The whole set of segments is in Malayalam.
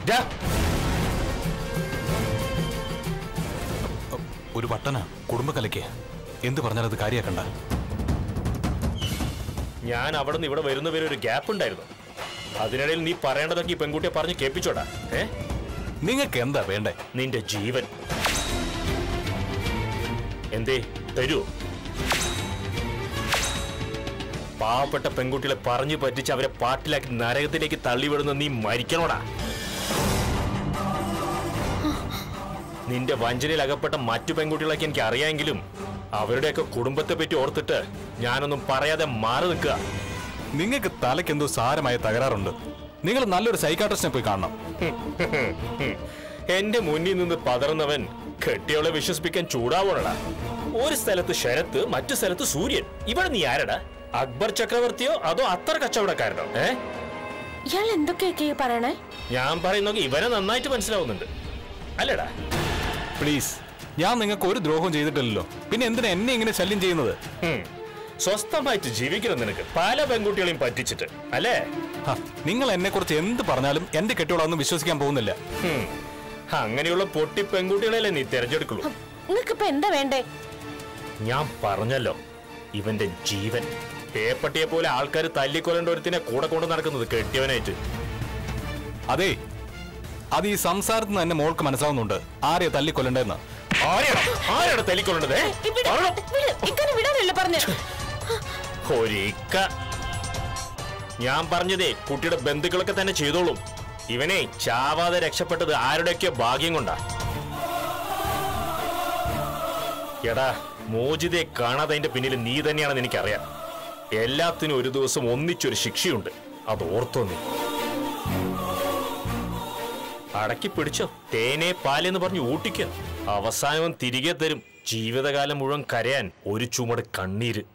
ഡാ, ഒരു പട്ടന കുടുംബകലയ്ക്ക് എന്ത് പറഞ്ഞാൽ അത് കാര്യാക്കണ്ട ഞാൻ അവിടെ നിന്ന് ഇവിടെ വരുന്നവരെ ഒരു ഗ്യാപ്പ് ഉണ്ടായിരുന്നു അതിനിടയിൽ നീ പറയേണ്ടതൊക്കെ ഈ പെൺകുട്ടിയെ പറഞ്ഞ് കേൾപ്പിച്ചോടാ ഏ നിങ്ങൾക്ക് എന്താ വേണ്ടേ നിന്റെ ജീവൻ എന്തേ തരൂ പാവപ്പെട്ട പെൺകുട്ടികളെ പറഞ്ഞു പറ്റിച്ച് അവരെ പാട്ടിലാക്കി നരകത്തിലേക്ക് തള്ളിവിടുന്ന നീ മരിക്കണോടാ നിന്റെ വഞ്ചനയിൽ അകപ്പെട്ട മറ്റു പെൺകുട്ടികളൊക്കെ എനിക്ക് അറിയാമെങ്കിലും അവരുടെയൊക്കെ കുടുംബത്തെ പറ്റി ഓർത്തിട്ട് ഞാനൊന്നും പറയാതെ മാറി നിൽക്കുക നിങ്ങൾക്ക് തലയ്ക്ക് എന്തോ സാരമായ തകരാറുണ്ട് നിങ്ങൾ നല്ലൊരു സൈക്കാട്രിസ്റ്റിനെ പോയി കാണണം എന്റെ മുന്നിൽ നിന്ന് പതറുന്നവൻ കെട്ടിയോളെ വിശ്വസിപ്പിക്കാൻ ചൂടാവണടാ ഒരു സ്ഥലത്ത് ശരത്ത് മറ്റു സ്ഥലത്ത് സൂര്യൻ ഇവിടെ നീ ആരടാ അക്ബർ ചക്രവർത്തിയോ അതോ അത്തർ കച്ചവടക്കാരനോ ഏ ഇയാൾ എന്തൊക്കെയൊക്കെ ഈ പറയണേ ഞാൻ പറയുന്നൊക്കെ ഇവനെ നന്നായിട്ട് മനസ്സിലാവുന്നുണ്ട് അല്ലടാ പ്ലീസ് ഞാൻ നിങ്ങൾക്ക് ഒരു ദ്രോഹം ചെയ്തിട്ടില്ലല്ലോ പിന്നെ എന്തിനാ എന്നെ ഇങ്ങനെ ശല്യം ചെയ്യുന്നത് ഹും. സ്വസ്ഥമായിട്ട് ജീവിക്കണം നിനക്ക് പല പെൺകുട്ടികളെയും പറ്റിച്ചിട്ട് അല്ലേ ഹ, നിങ്ങൾ എന്നെ കുറിച്ച് എന്ത് പറഞ്ഞാലും എന്റെ കെട്ടിയോളൊന്നും വിശ്വസിക്കാൻ പോകുന്നില്ല ഹും. അങ്ങനെയുള്ള പൊട്ടി പെൺകുട്ടികളെയല്ലേ നീ തിരഞ്ഞെടുക്കുള്ളൂ നിങ്ങൾക്കിപ്പോ എന്താ വേണ്ടേ ഞാൻ പറഞ്ഞല്ലോ ഇവന്റെ ജീവൻ പേപ്പട്ടിയെ പോലെ ആൾക്കാർ തല്ലിക്കൊല്ലേണ്ട ഒരുത്തിനെ കൂടെ കൊണ്ട് നടക്കുന്നത് കെട്ടിയവനായിട്ട് അതെ അത് ഈ സംസാരത്തിൽ നിന്ന് തന്നെ മോൾക്ക് മനസ്സിലാവുന്നുണ്ട് ആരെയാ തല്ലിക്കൊല്ലണ്ടെന്ന് ആരെയാണ് ആരാണ് തല്ലിക്കൊല്ലേണ്ടത് ഏ? ഇവിടെ പറഞ്ഞോ. വിട്, ഇക്കനെ വിടാനല്ലേ പറഞ്ഞ ഒരിക്ക ഞാൻ പറഞ്ഞതേ കുട്ടിയുടെ ബന്ധുക്കളൊക്കെ തന്നെ ചെയ്തോളും ഇവനെ ചാവാതെ രക്ഷപ്പെട്ടത് ആരുടെയൊക്കെ ഭാഗ്യം കൊണ്ടാ എടാ മോചിതയെ കാണാതെ അതിന്റെ പിന്നിൽ നീ തന്നെയാണെന്ന് എനിക്കറിയാം എല്ലാത്തിനും ഒരു ദിവസം ഒന്നിച്ചൊരു ശിക്ഷയുണ്ട് അത് ഓർത്തോ നീ അടക്കി പിടിച്ചോ തേനെ പാലെന്ന് പറഞ്ഞ് ഊട്ടിക്ക അവസാനവും തിരികെ തരും ജീവിതകാലം മുഴുവൻ കരയാൻ ഒരു ചുമട് കണ്ണീര്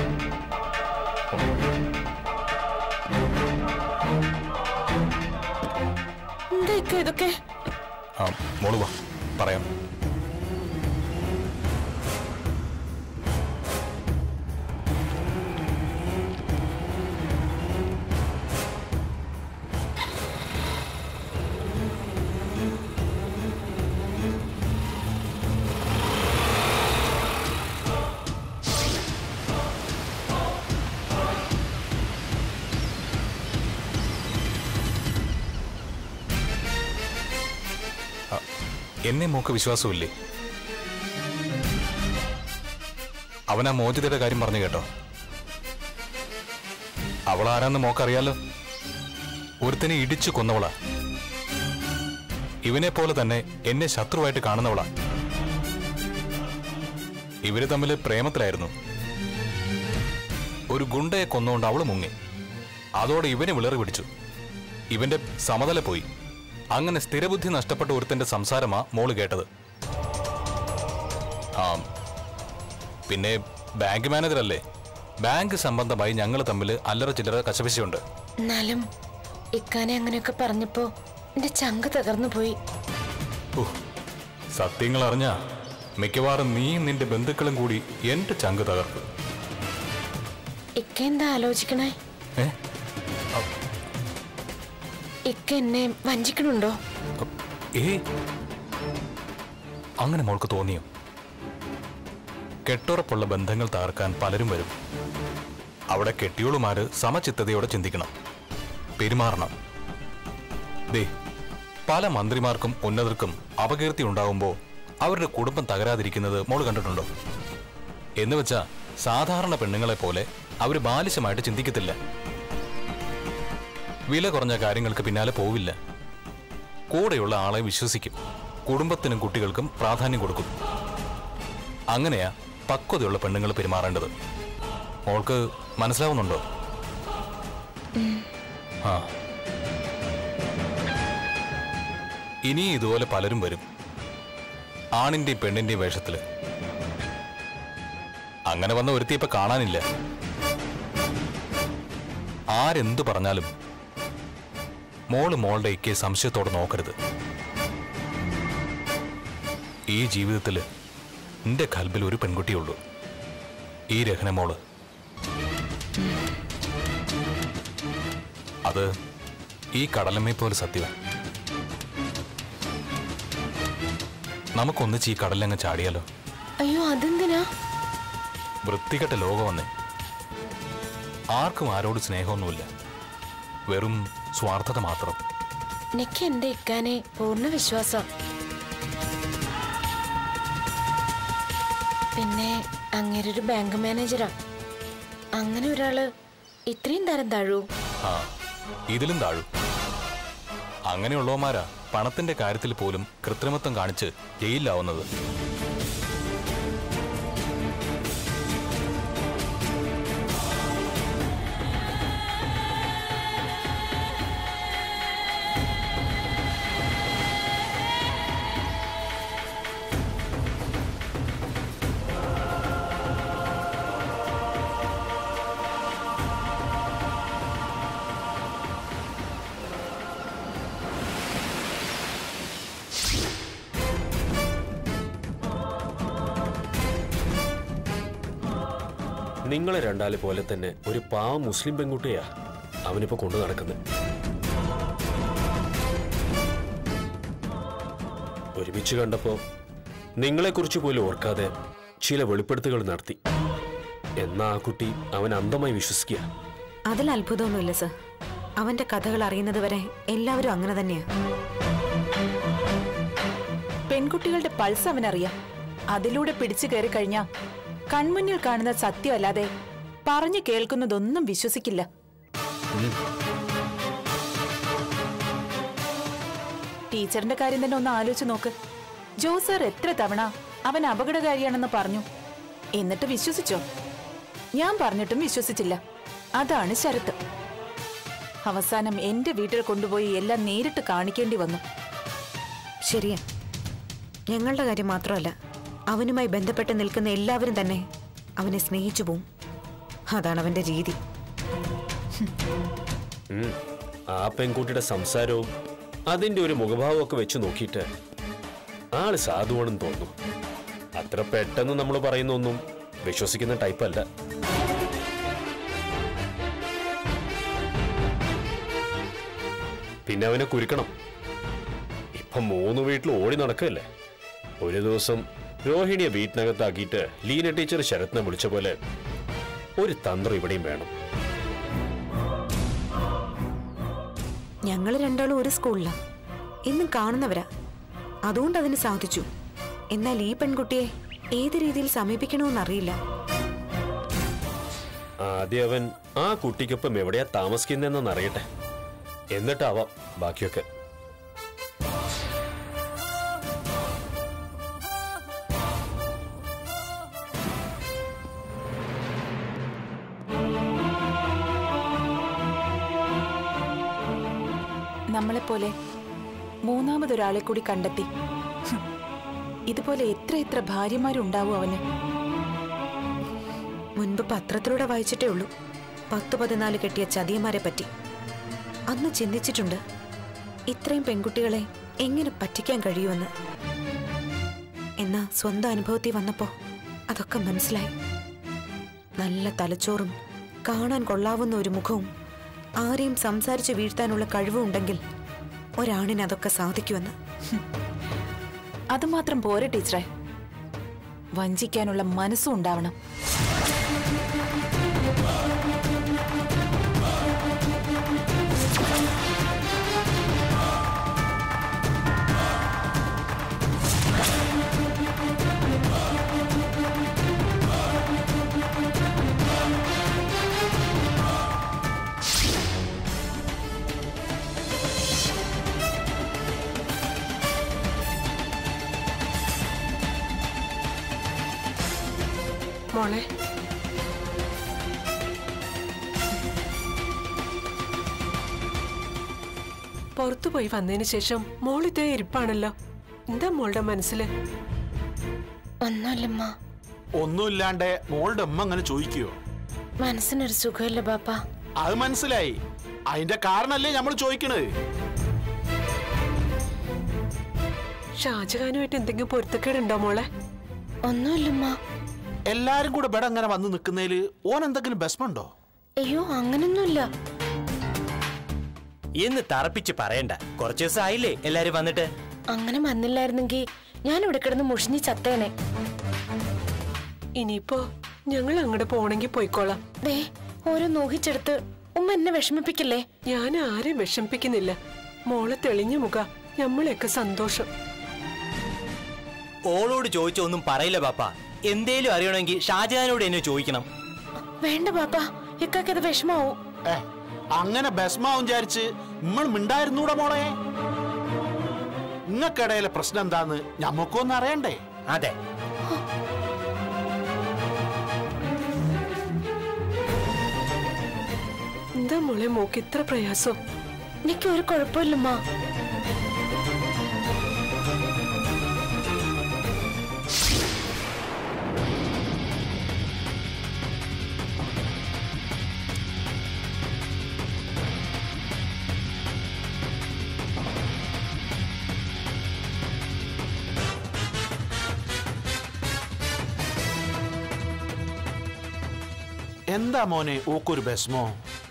എന്താ ഇക്ക ഇതൊക്കെ ആ മോള് വാ പറയാം എന്നെ മോക്ക് വിശ്വാസമില്ലേ അവൻ ആ മോചിതയുടെ കാര്യം പറഞ്ഞു കേട്ടോ അവളാരാന്ന് മോക്കറിയാലോ ഒരുത്തനെ ഇടിച്ചു കൊന്നവളാ ഇവനെ പോലെ തന്നെ എന്നെ ശത്രുവായിട്ട് കാണുന്നവളാ ഇവര് തമ്മിൽ പ്രേമത്തിലായിരുന്നു ഒരു ഗുണ്ടയെ കൊന്നുകൊണ്ട് അവള് മുങ്ങി അതോടെ ഇവനെ വിളറി പിടിച്ചു ഇവന്റെ സമതല പോയി അങ്ങനെ സ്ഥിരബുദ്ധി നഷ്ടപ്പെട്ട ഒരുത്തന്റെ സംസാരമാ മോള് കേട്ടത് ആ പിന്നെ ബാങ്ക് മാനേജറല്ലേ ബാങ്ക് സംബന്ധമായി ഞങ്ങൾ തമ്മിൽ അല്ലറ ചില്ലറ കശപിശയുണ്ട് എന്നാലും ഇക്കാനെ അങ്ങനെയൊക്കെ പറഞ്ഞപ്പോ എന്റെ ചങ്ക് തകർന്നു പോയി ഉഹ്, സത്യങ്ങൾ അറിഞ്ഞ മിക്കവാറും നീയും നിന്റെ ബന്ധുക്കളും കൂടി എന്റെ ചങ്ക് തകർക്കും ഇക്ക എന്താ ആലോചിക്കണേ ഏ ഇക്ക എന്നെ വഞ്ചിക്കണുണ്ടോ ഏ അങ്ങനെ മോൾക്ക് തോന്നിയോ കെട്ടുറപ്പുള്ള ബന്ധങ്ങൾ തകർക്കാൻ പലരും വരും അവിടെ കെട്ടിയോളുമാര് സമചിത്തതയോടെ ചിന്തിക്കണം പെരുമാറണം ദേ പല മന്ത്രിമാർക്കും ഉന്നതർക്കും അപകീർത്തി ഉണ്ടാകുമ്പോൾ അവരുടെ കുടുംബം തകരാതിരിക്കുന്നത് മോള് കണ്ടിട്ടുണ്ടോ എന്ന് വെച്ചാ സാധാരണ പെണ്ണുങ്ങളെ പോലെ അവർ ബാലിശമായിട്ട് ചിന്തിക്കത്തില്ല വില കുറഞ്ഞ കാര്യങ്ങൾക്ക് പിന്നാലെ പോവില്ല കൂടെയുള്ള ആളെ വിശ്വസിക്കും കുടുംബത്തിനും കുട്ടികൾക്കും പ്രാധാന്യം കൊടുക്കും അങ്ങനെയാ പക്വതയുള്ള പെണ്ണുങ്ങൾ പെരുമാറേണ്ടത് മോൾക്ക് മനസ്സിലാവുന്നുണ്ടോ ആ ഇനി ഇതുപോലെ പലരും വരും ആണിന്റെയും പെണ്ണിന്റെയും വേഷത്തില് അങ്ങനെ വന്ന ഒരുത്തി ഇപ്പൊ കാണാനില്ല ആരെന്തു പറഞ്ഞാലും മോള് മോളുടെ ഇക്കെ സംശയത്തോടെ നോക്കരുത് ഈ ജീവിതത്തിൽ എന്റെ കൽബിൽ ഒരു പെൺകുട്ടിയുള്ളൂ ഈ രഹന മോള് അത് ഈ കടലമ്മയെ പോലെ സത്യമാണ് നമുക്കൊന്നിച്ച് ഈ കടലങ്ങ് ചാടിയാലോ അയ്യോ അതെന്തിനാ വൃത്തികെട്ട ലോകം വന്നേ ആർക്കും ആരോട് സ്നേഹമൊന്നുമില്ല വെറും സ്വാർത്ഥത മാത്രം എനിക്ക് എന്റെ ഇക്കാനെ പൂർണ്ണ വിശ്വാസം പിന്നെ അങ്ങേരൊരു ബാങ്ക് മാനേജരാ അങ്ങനെ ഒരാള് ഇത്രയും തരം താഴൂ ആ ഇതിലും താഴും അങ്ങനെയുള്ളവന്മാരാ പണത്തിന്റെ കാര്യത്തിൽ പോലും കൃത്രിമത്വം കാണിച്ച് ജയിലിലാവുന്നത് നിങ്ങളെ രണ്ടാളെ പോലെ തന്നെ ഒരു പാവ മുസ്ലിം പെൺകുട്ടിയാ അവനിപ്പോ കൊണ്ടു നടക്കുന്നത് ഒരുമിച്ച് കണ്ടപ്പോ നിങ്ങളെക്കുറിച്ച് പോലും ഓർക്കാതെ ചില വെളിപ്പെടുത്തുകൾ നടത്തി എന്നാ ആ കുട്ടി അവൻ അന്ധമായി വിശ്വസിക്കുക അതിൽ അത്ഭുതമൊന്നുമില്ല സർ അവന്റെ കഥകൾ അറിയുന്നത് വരെ എല്ലാവരും അങ്ങനെ തന്നെയാ പെൺകുട്ടികളുടെ പൾസ് അവനറിയാം അതിലൂടെ പിടിച്ചു കയറി കഴിഞ്ഞാ കൺമുന്നിൽ കാണുന്ന സത്യമല്ലാതെ പറഞ്ഞു കേൾക്കുന്നതൊന്നും വിശ്വസിക്കില്ല ടീച്ചറിന്റെ കാര്യം തന്നെ ഒന്ന് ആലോചിച്ച് നോക്ക് ജോസർ എത്ര തവണ അവൻ അപകടകാരിയാണെന്ന് പറഞ്ഞു എന്നിട്ട് വിശ്വസിച്ചോ ഞാൻ പറഞ്ഞിട്ടും വിശ്വസിച്ചില്ല അതാണ് ശരത്ത് അവസാനം എന്റെ വീട്ടിൽ കൊണ്ടുപോയി എല്ലാം നേരിട്ട് കാണിക്കേണ്ടി വന്നു ശരിയാ ഞങ്ങളുടെ കാര്യം മാത്രമല്ല അവനുമായി ബന്ധപ്പെട്ട് നിൽക്കുന്ന എല്ലാവരും തന്നെ അവനെ സ്നേഹിച്ചു പോവും അതാണ് അവന്റെ രീതി ഉം. ആ പെൺകുട്ടിയുടെ സംസാരവും അതിന്റെ ഒരു മുഖഭാവവും ഒക്കെ വെച്ച് നോക്കിയിട്ട് ആള് സാധുവാണെന്ന് തോന്നുന്നു അത്ര പെട്ടെന്ന് നമ്മൾ പറയുന്നൊന്നും വിശ്വസിക്കുന്ന ടൈപ്പ് അല്ല പിന്നെ അവനെ കുരുക്കണം ഇപ്പൊ മൂന്ന് വീട്ടിൽ ഓടി നടക്കല്ലേ ഒരു ദിവസം രോഹിണിയെ വീട്ടിനകത്താക്കിയിട്ട് ലീന ടീച്ചർ ശരത്നെ വിളിച്ച പോലെ ഒരു തന്ത്രം ഇവിടെയും വേണം ഞങ്ങൾ രണ്ടാളും ഒരു സ്കൂളിലാ എന്നും കാണുന്നവരാ അതുകൊണ്ട് അതിന് സാധിച്ചു എന്നാൽ ഈ പെൺകുട്ടിയെ ഏത് രീതിയിൽ സമീപിക്കണമെന്നറിയില്ല ആദ്യം അവൻ ആ കുട്ടിക്കൊപ്പം എവിടെയാ താമസിക്കുന്നതെന്ന് അറിയട്ടെ എന്നിട്ടാവാം ബാക്കിയൊക്കെ നമ്മളെപ്പോലെ മൂന്നാമതൊരാളെ കൂടി കണ്ടെത്തി ഹും. ഇതുപോലെ എത്ര എത്ര ഭാര്യമാരുണ്ടാവും അവന് മുൻപ് പത്രത്തിലൂടെ വായിച്ചിട്ടേ ഉള്ളൂ പത്ത് പതിനാല് കെട്ടിയ ചതിയന്മാരെ പറ്റി അന്ന് ചിന്തിച്ചിട്ടുണ്ട് ഇത്രയും പെൺകുട്ടികളെ എങ്ങനെ പറ്റിക്കാൻ കഴിയുമെന്ന് എന്നാ സ്വന്തം അനുഭവത്തിൽ വന്നപ്പോ അതൊക്കെ മനസ്സിലായി നല്ല തലച്ചോറും കാണാൻ കൊള്ളാവുന്ന ഒരു മുഖവും ആരെയും സംസാരിച്ച് വീഴ്ത്താനുള്ള കഴിവും ഉണ്ടെങ്കിൽ ഒരാണിന് അതൊക്കെ സാധിക്കുമെന്ന് അതുമാത്രം പോരെ ടീച്ചറെ വഞ്ചിക്കാനുള്ള മനസ്സും ഉണ്ടാവണം മോളെ പുറത്തു പോയി വന്നതിന് ശേഷം മോളിതേ ഇരിപ്പാണല്ലോ എന്താ മോളുടെ മനസ്സില് ഒന്നുമില്ലമ്മ ഒന്നുമില്ലാണ്ട് മോളുടെ അമ്മ അങ്ങനെ ചോദിക്കുകയോ മനസ്സിനൊരു സുഖമില്ല ബാപ്പ അത് മനസ്സിലായി അതിന്റെ കാരണല്ലേ നമ്മൾ ചോദിക്കണത് ഷാജഹാനുമായിട്ട് എന്തെങ്കിലും പൊരുത്തക്കേടുണ്ടോ മോളെ ഒന്നുമില്ലമ്മ എല്ലാരും കൂടെ ഇവിടെ അങ്ങനെ വന്ന് നിൽക്കുന്നതില് ഓൻ എന്തെങ്കിലും ബെസ്മുണ്ടോ അയ്യോ അങ്ങനൊന്നുമില്ല എന്ന് തറപ്പിച്ച് പറയണ്ട കുറച്ചു ദിവസം ആയില്ലേ എല്ലാരും വന്നിട്ട് അങ്ങനെ വന്നില്ലായിരുന്നെങ്കിൽ ഞാൻ ഇവിടെ കിടന്ന് മുഷിഞ്ഞ് ചത്തേനെ ഇനിയിപ്പോ ഞങ്ങൾ അങ്ങോട്ട് പോണെങ്കിൽ പോയിക്കോളാം ദേ ഓരോ നോഹിച്ചെടുത്ത് ഉമ്മ എന്നെ വിഷമിപ്പിക്കില്ലേ ഞാൻ ആരെയും വിഷമിപ്പിക്കുന്നില്ല മോളെ തെളിഞ്ഞ മുഖ നമ്മളെയൊക്കെ സന്തോഷം ഓളോട് ചോദിച്ച ഒന്നും പറയില്ല പാപ്പ എന്തേലും അറിയണമെങ്കിൽ ഷാജഹാനോട് എന്നെ ചോദിക്കണം വേണ്ട പാപ്പ ഇക്കാക്കത് വിഷമാവും ഏ അങ്ങനെ ബസ്മാവും വിചാരിച്ച് നമ്മൾ മിണ്ടായിരുന്നൂടെ മോളെ നിങ്ങൾക്കിടയിലെ പ്രശ്നം എന്താന്ന് ഞമ്മക്കൊന്നും അറിയണ്ടേ അതെ എന്താ മോളെ മോക്ക് ഇത്ര പ്രയാസം എനിക്ക് ഒരു കുഴപ്പമില്ലമ്മ എന്താ മോനെ ഓക്കൊരു ബസ്മോ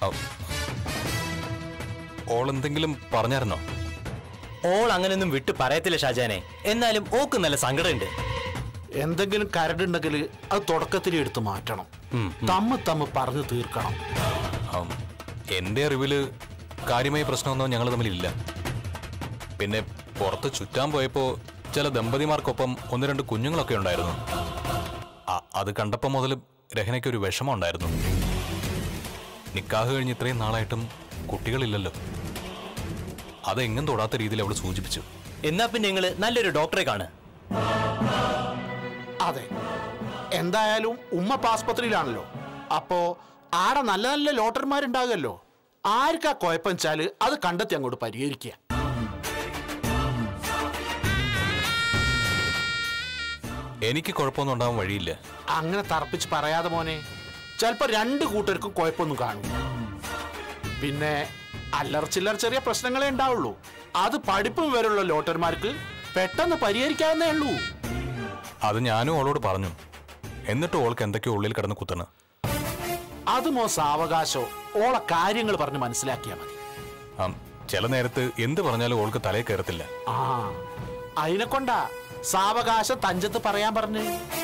ഓൾ എന്തെങ്കിലും പറഞ്ഞായിരുന്നോ ഓൾ അങ്ങനെയൊന്നും വിട്ട് പറയത്തില്ല ഷാജഹാനെ എന്നാലും ഓക്ക് നല്ല സങ്കടമുണ്ട് എന്തെങ്കിലും കരടുണ്ടെങ്കിൽ അത് തുടക്കത്തിൽ എടുത്ത് മാറ്റണം തമ്മ് തമ്മ് പറഞ്ഞു തീർക്കണം ആം, എന്റെ അറിവില് കാര്യമായ പ്രശ്നമൊന്നും ഞങ്ങൾ തമ്മിലില്ല പിന്നെ പുറത്ത് ചുറ്റാൻ പോയപ്പോ ചില ദമ്പതിമാർക്കൊപ്പം ഒന്ന് രണ്ട് കുഞ്ഞുങ്ങളൊക്കെ ഉണ്ടായിരുന്നു അ- അത് കണ്ടപ്പോൾ മുതൽ രഹനയ്ക്ക് ഒരു വിഷമം ഉണ്ടായിരുന്നു നിക്കാഹ് കഴിഞ്ഞ് ഇത്രയും നാളായിട്ടും കുട്ടികളില്ലല്ലോ അതെങ്ങും തൊടാത്ത രീതിയിൽ അവൾ സൂചിപ്പിച്ചു എന്നാ പിന്നെ നിങ്ങള് നല്ലൊരു ഡോക്ടറെ കാണ് അതെ എന്തായാലും ഉമ്മ ഇപ്പൊ ആസ്പത്രിയിലാണല്ലോ അപ്പോ ആടെ നല്ല നല്ല ലോട്ടർമാരുണ്ടാകുമല്ലോ ആർക്കാ കുഴപ്പം വെച്ചാല് അത് കണ്ടെത്തി അങ്ങോട്ട് പരിഹരിക്കുക എനിക്ക് കുഴപ്പമൊന്നും ഉണ്ടാവാൻ വഴിയില്ല അങ്ങനെ തറപ്പിച്ച് പറയാതെ മോനെ ചിലപ്പോ രണ്ട് കൂട്ടർക്കും കുഴപ്പമൊന്നും കാണും പിന്നെ അല്ലറ ചില്ലറ ചെറിയ പ്രശ്നങ്ങളേ ഉണ്ടാവുള്ളൂ അത് പഠിപ്പും വരെയുള്ള ലോട്ടർമാർക്ക് പെട്ടെന്ന് പരിഹരിക്കാവുന്നേ ഉള്ളൂ അത് ഞാനും അവളോട് പറഞ്ഞു എന്നിട്ട് ഓൾക്ക് എന്തൊക്കെയോ ഉള്ളിൽ കിടന്ന് കുത്തണ് അത് മോ സാവകാശോ ഓളെ കാര്യങ്ങൾ പറഞ്ഞ് മനസ്സിലാക്കിയാൽ മതി ആം, ചില നേരത്ത് എന്ത് പറഞ്ഞാലും ഓൾക്ക് തലയിൽ കയറത്തില്ല ആ അതിനെ കൊണ്ടാ സാവകാശം തഞ്ചത്ത് പറയാൻ പറഞ്ഞു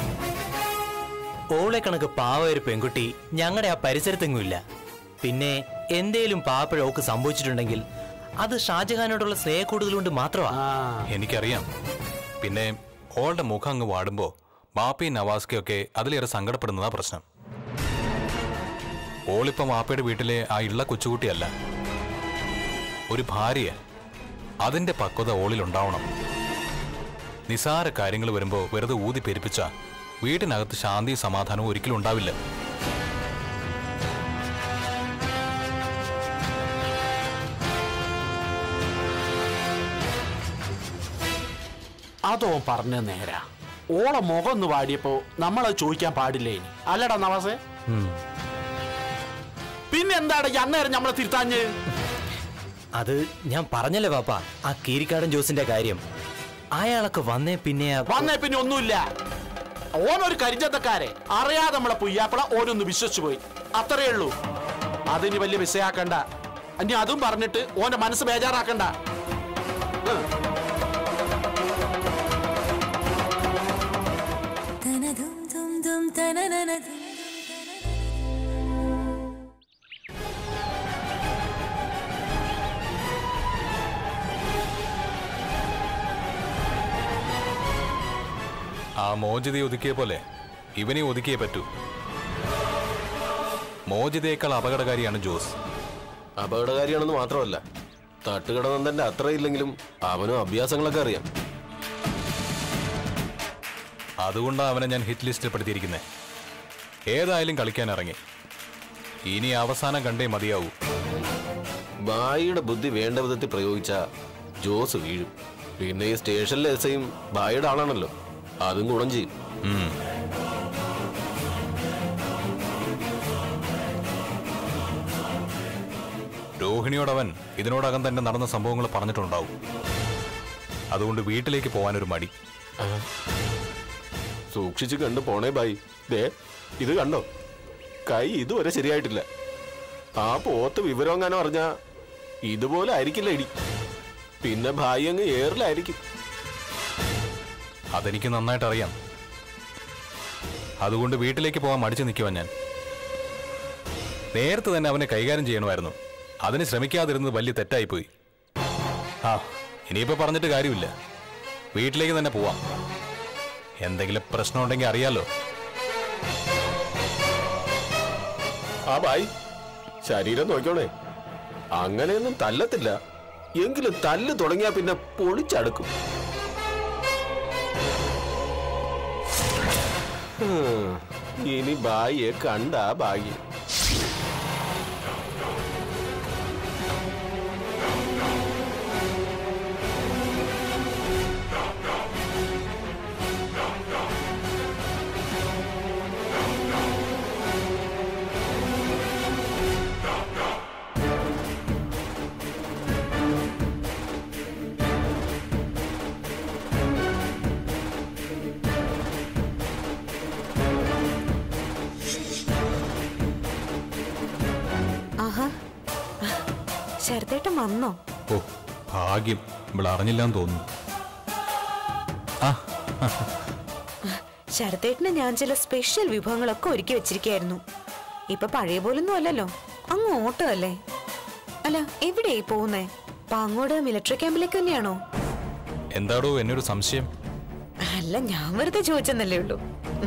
ഓളെ കണക്ക് പാവ ഒരു പെൺകുട്ടി ഞങ്ങളുടെ ആ പരിസരത്തെങ്ങും ഇല്ല പിന്നെ എന്തേലും പാവപ്പഴ ഓക്ക് സംഭവിച്ചിട്ടുണ്ടെങ്കിൽ അത് ഷാജഹാനോടുള്ള സ്നേഹക്കൂടുതൽ കൊണ്ട് മാത്രമാ ആ എനിക്കറിയാം പിന്നെ ഓളുടെ മുഖം അങ്ങ് വാടുമ്പോ ബാപ്പയും നവാസ്കയൊക്കെ അതിലേറെ സങ്കടപ്പെടുന്നതാ പ്രശ്നം ഓളിപ്പം വാപ്പയുടെ വീട്ടിലെ ആ ഇള്ള കൊച്ചുകുട്ടിയല്ല ഒരു ഭാര്യ അതിന്റെ പക്വത ഓളിലുണ്ടാവണം നിസാര കാര്യങ്ങൾ വരുമ്പോ വെറുതെ ഊതി പെരുപ്പിച്ച വീട്ടിനകത്ത് ശാന്തിയും സമാധാനവും ഒരിക്കലും ഉണ്ടാവില്ല അതോ പറഞ്ഞ നേരാ ഓളെ മുഖം ഒന്ന് വാടിയപ്പോ നമ്മളത് ചോദിക്കാൻ പാടില്ലേ ഇനി അല്ലടാ നവാസേ പിന്നെ എന്താണ് ഈ അന്നേരം നമ്മളെ തിരുത്താഞ്ഞ് അത് ഞാൻ പറഞ്ഞല്ലേ പാപ്പ ആ കീരിക്കാടൻ ജോസിന്റെ കാര്യം അയാളൊക്കെ വന്നേ പിന്നെ ആ- വന്നേ പിന്നെ ഒന്നുമില്ല ഓനൊരു കരിഞ്ചത്തക്കാരെ അറിയാതെ നമ്മളെ പുയ്യാപ്പള ഓനൊന്ന് വിശ്വസിച്ചു പോയി അത്രേ ഉള്ളൂ അതിന് വലിയ വിഷയാക്കണ്ട ഇനി അതും പറഞ്ഞിട്ട് ഓന്റെ മനസ്സ് ബേജാറാക്കണ്ട ഉം. ആ മോചിതയെ ഒതുക്കിയ പോലെ ഇവനെ ഒതുക്കിയേ പറ്റൂ മോചിതയേക്കാൾ അപകടകാരിയാണ് ജോസ് അപകടകാരിയാണെന്ന് മാത്രമല്ല തട്ടുകടനന്ദന്റെ അത്ര ഇല്ലെങ്കിലും അവനും അഭ്യാസങ്ങളൊക്കെ അറിയാം അതുകൊണ്ടാണ് അവനെ ഞാൻ ഹിറ്റ് ലിസ്റ്റിൽ പെടുത്തിയിരിക്കുന്നത് ഏതായാലും കളിക്കാൻ ഇറങ്ങി ഇനി അവസാനം കണ്ടേ മതിയാവൂ ബായിയുടെ ബുദ്ധി വേണ്ട വിധത്തിൽ പ്രയോഗിച്ച ജോസ് വീഴും പിന്നെ ഈ സ്റ്റേഷനിലെ എസ് ഐയും ബായിയുടെ ആളാണല്ലോ അതും ഗുണം ചെയ്യും ഉം. രോഹിണിയോടവൻ ഇതിനോടകം തന്നെ നടന്ന സംഭവങ്ങൾ പറഞ്ഞിട്ടുണ്ടാവും അതുകൊണ്ട് വീട്ടിലേക്ക് പോകാനൊരു മടി സൂക്ഷിച്ച് കണ്ടു പോണേ ബായി ദേ ഇത് കണ്ടോ കൈ ഇതുവരെ ശരിയായിട്ടില്ല ആ പോത്ത് വിവരമെങ്ങാനും അറിഞ്ഞ ഇതുപോലെ ആയിരിക്കില്ല ഇടി പിന്നെ ഭായി അങ്ങ് ഏറിലായിരിക്കും അതെനിക്ക് നന്നായിട്ട് അറിയാം അതുകൊണ്ട് വീട്ടിലേക്ക് പോകാൻ മടിച്ചു നിൽക്കുവാൻ ഞാൻ നേരത്തെ തന്നെ അവനെ കൈകാര്യം ചെയ്യണമായിരുന്നു അതിന് ശ്രമിക്കാതിരുന്നത് വലിയ തെറ്റായിപ്പോയി ആ ഇനിയിപ്പോ പറഞ്ഞിട്ട് കാര്യമില്ല വീട്ടിലേക്ക് തന്നെ പോവാം എന്തെങ്കിലും പ്രശ്നമുണ്ടെങ്കിൽ അറിയാലോ ആ ബായ് ശരീരം നോക്കണേ അങ്ങനെയൊന്നും തല്ലത്തില്ല എങ്കിലും തല്ല് തുടങ്ങിയാ പിന്നെ പൊളിച്ചടുക്കും ഹും, ഇനി ബായിയെ കണ്ട ഭാഗ്യം ആഹാ ശരത്തേട്ടൻ വന്നോ ഓ ഭാഗ്യം ഇവിടെ അറിഞ്ഞില്ലാന്ന് തോന്നുന്നു ആ ശരത്തേട്ടന് ഞാൻ ചില സ്പെഷ്യൽ വിഭവങ്ങളൊക്കെ ഒരുക്കി വെച്ചിരിക്കായിരുന്നു ഇപ്പൊ പഴയ പോലൊന്നും അല്ലല്ലോ അങ്ങ് ഓട്ടോ അല്ലേ അല്ല എവിടെയായി പോകുന്നേ പാങ്ങോട് മിലിറ്ററി ക്യാമ്പിലേക്ക് തന്നെയാണോ എന്താടോ എന്നൊരു സംശയം അല്ല ഞാൻ വെറുതെ ചോദിച്ചെന്നല്ലേ ഉള്ളൂ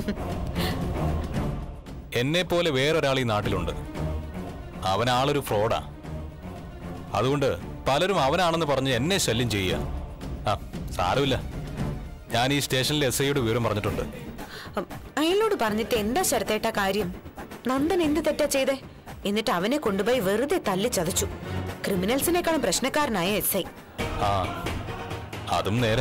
എന്നെ പോലെ വേറൊരാൾ ഈ നാട്ടിലുണ്ട് അവൻ ആളൊരു ഫ്രോഡാ അതുകൊണ്ട് പലരും അവനാണെന്ന് പറഞ്ഞ് എന്നെ ശല്യം ചെയ്യുക ആ സാരമില്ല ഞാൻ ഈ സ്റ്റേഷനിലെ എസ് ഐയോട് വിവരം പറഞ്ഞിട്ടുണ്ട് ഉം, അയാളോട് പറഞ്ഞിട്ട് എന്താ ശരത്തേട്ട കാര്യം നന്ദൻ എന്ത് തെറ്റാ ചെയ്തേ എന്നിട്ട് അവനെ കൊണ്ടുപോയി വെറുതെ തല്ലി ചതച്ചു ക്രിമിനൽസിനേക്കാളും പ്രശ്നക്കാരനായ എസ് ഐ ആ അതും നേരെ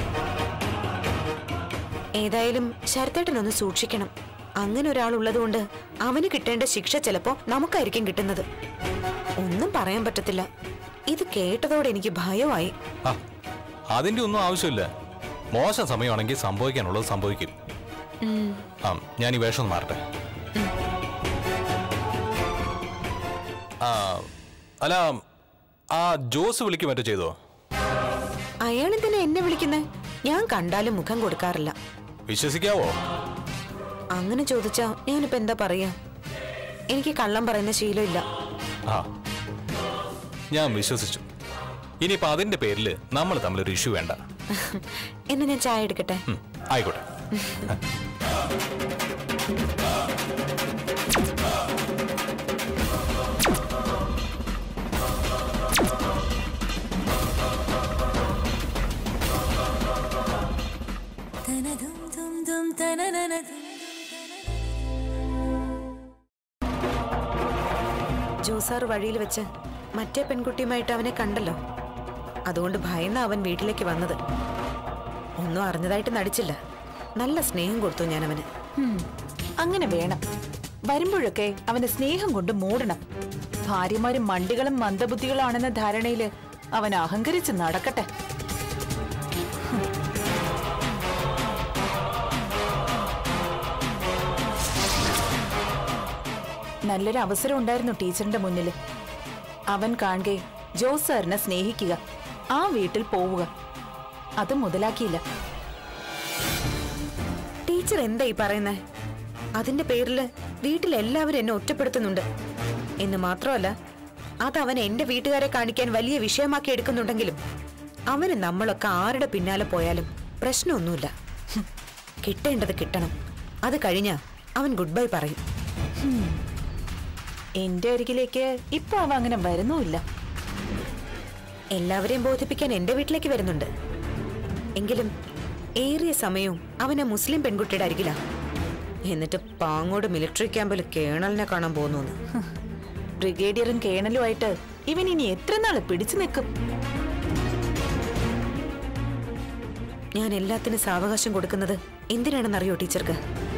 ഏതായാലും ശരത്തേട്ടനൊന്ന് സൂക്ഷിക്കണം അങ്ങനെ ഒരാൾ ഉള്ളതുകൊണ്ട് അവന് കിട്ടേണ്ട ശിക്ഷ ചിലപ്പോ നമുക്കായിരിക്കും കിട്ടുന്നത് ഒന്നും പറയാൻ പറ്റത്തില്ല ഇത് കേട്ടതോടെ എനിക്ക് ഭയമായി ആ അതിന്റെ ഒന്നും ആവശ്യമില്ല മോശം സമയമാണെങ്കിൽ സംഭവിക്കാനുള്ളത് സംഭവിക്കും ആ ഞാൻ ഈ വേഷം ഒന്ന് മാറട്ടെ ആ അല്ല ആ ജോസ് വിളിക്കും മറ്റോ ചെയ്തോ അയാൾ എന്തിനാ എന്നെ വിളിക്കുന്നേ ഞാൻ കണ്ടാലും മുഖം കൊടുക്കാറില്ല വിശ്വസിക്കാവോ അങ്ങനെ ചോദിച്ചാ ഞാനിപ്പോ എന്താ പറയാ എനിക്ക് കള്ളം പറയുന്ന ശീലമില്ല ആ ഞാൻ വിശ്വസിച്ചു ഇനിയിപ്പോ അതിന്റെ പേരിൽ നമ്മൾ തമ്മിലൊരു ഇഷ്യൂ വേണ്ട എന്നാ ഞാൻ ചായ എടുക്കട്ടെ ഉം, ആയിക്കോട്ടെ ജോസാർ വഴിയിൽ വെച്ച് മറ്റേ പെൺകുട്ടിയുമായിട്ട് അവനെ കണ്ടല്ലോ അതുകൊണ്ട് ഭയന്ന അവൻ വീട്ടിലേക്ക് വന്നത് ഒന്നും അറിഞ്ഞതായിട്ട് നടിച്ചില്ല നല്ല സ്നേഹം കൊടുത്തു ഞാൻ അവന് ഹും, അങ്ങനെ വേണം വരുമ്പോഴൊക്കെ അവന്റെ സ്നേഹം കൊണ്ട് മൂടണം ഭാര്യമാരും മണ്ടികളും മന്ദബുദ്ധികളാണെന്ന ധാരണയില് അവൻ അഹങ്കരിച്ച് നടക്കട്ടെ നല്ലൊരു അവസരം ഉണ്ടായിരുന്നു ടീച്ചറിന്റെ മുന്നിൽ അവൻ കാണുകെ ജോസ് സാറിനെ സ്നേഹിക്കുക ആ വീട്ടിൽ പോവുക അത് മുതലാക്കിയില്ല ടീച്ചർ എന്താ ഈ പറയുന്നേ അതിന്റെ പേരില് വീട്ടിലെല്ലാവരും എന്നെ ഒറ്റപ്പെടുത്തുന്നുണ്ട് എന്ന് മാത്രമല്ല അത് അവൻ എന്റെ വീട്ടുകാരെ കാണിക്കാൻ വലിയ വിഷയമാക്കി എടുക്കുന്നുണ്ടെങ്കിലും അവന് നമ്മളൊക്കെ ആരുടെ പിന്നാലെ പോയാലും പ്രശ്നമൊന്നുമില്ല ഹും, കിട്ടേണ്ടത് കിട്ടണം അത് കഴിഞ്ഞാ അവൻ ഗുഡ് ബൈ പറയും എന്റെ അരികിലേക്ക് ഇപ്പൊ അവ അങ്ങനെ വരുന്നുമില്ല എല്ലാവരെയും ബോധിപ്പിക്കാൻ എന്റെ വീട്ടിലേക്ക് വരുന്നുണ്ട് എങ്കിലും ഏറിയ സമയവും അവനെ മുസ്ലിം പെൺകുട്ടിയുടെ അരികിലാ എന്നിട്ട് പാങ്ങോട് മിലിറ്ററി ക്യാമ്പിൽ കേണലിനെ കാണാൻ പോകുന്നു ബ്രിഗേഡിയറും കേണലുമായിട്ട് ഇവൻ ഇനി എത്ര നാള് പിടിച്ചു നിൽക്കും ഞാൻ എല്ലാത്തിനും സാവകാശം കൊടുക്കുന്നത് എന്തിനാണെന്നറിയോ ടീച്ചർക്ക്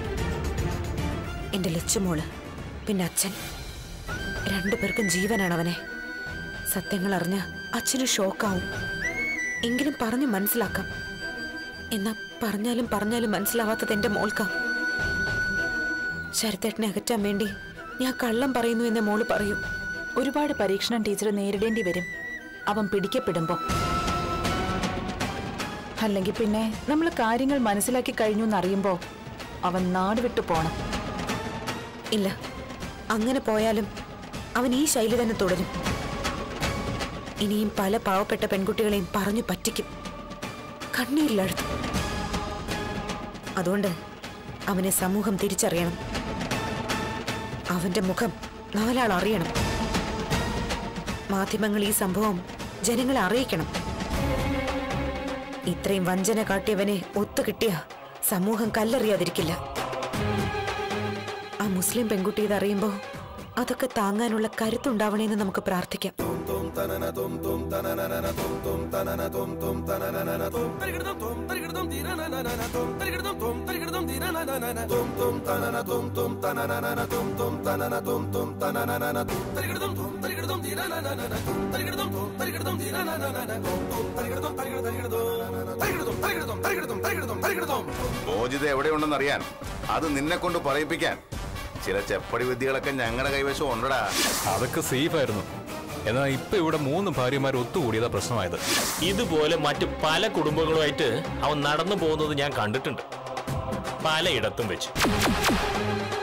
എന്റെ ലച്ചുമോള് പിന്നെ അച്ഛൻ രണ്ടുപേർക്കും ജീവനാണ് അവനെ സത്യങ്ങൾ അറിഞ്ഞ അച്ഛന് ഷോക്കാവും എങ്കിലും പറഞ്ഞു മനസ്സിലാക്കാം എന്നാ പറഞ്ഞാലും പറഞ്ഞാലും മനസ്സിലാവാത്തത് എന്റെ മോൾക്കാ ശരത്തേട്ടനെ അകറ്റാൻ വേണ്ടി ഞാൻ കള്ളം പറയുന്നു എന്ന് മോള് പറയൂ ഒരുപാട് പരീക്ഷണം ടീച്ചർ നേരിടേണ്ടി വരും അവൻ പിടിക്കപ്പെടുമ്പോ അല്ലെങ്കിൽ പിന്നെ നമ്മൾ കാര്യങ്ങൾ മനസ്സിലാക്കി കഴിഞ്ഞു എന്നറിയുമ്പോ അവൻ നാട് വിട്ടു പോണം ഇല്ല അങ്ങനെ പോയാലും അവൻ ഈ ശൈലി തന്നെ തുടരും ഇനിയും പല പാവപ്പെട്ട പെൺകുട്ടികളെയും പറഞ്ഞു പറ്റിക്കും കണ്ണീരിലടുത്തു അതുകൊണ്ട് അവനെ സമൂഹം തിരിച്ചറിയണം അവന്റെ മുഖം നാലാൾ അറിയണം മാധ്യമങ്ങൾ ഈ സംഭവം ജനങ്ങളെ അറിയിക്കണം ഇത്രയും വഞ്ചന കാട്ടിയവനെ ഒത്തുകിട്ടിയ സമൂഹം കല്ലെറിയാതിരിക്കില്ല ആ മുസ്ലിം പെൺകുട്ടി ഇതറിയുമ്പോ അതൊക്കെ താങ്ങാനുള്ള കരുത്തുണ്ടാവണേന്ന് നമുക്ക് പ്രാർത്ഥിക്കാം മോചിത എവിടെയുണ്ടെന്ന് അറിയാൻ അത് നിന്നെ കൊണ്ട് പറയിപ്പിക്കാൻ ചില ചെപ്പടി വിദ്യകളൊക്കെ ഞങ്ങളുടെ കൈവശം ഉണ്ടടാ അതൊക്കെ സേഫ് ആയിരുന്നു എന്നാൽ ഇപ്പൊ ഇവിടെ മൂന്ന് ഭാര്യമാർ ഒത്തുകൂടിയതാ പ്രശ്നമായത് ഇതുപോലെ മറ്റ് പല കുടുംബങ്ങളുമായിട്ട് അവൻ നടന്നു പോകുന്നത് ഞാൻ കണ്ടിട്ടുണ്ട് പലയിടത്തും വെച്ച്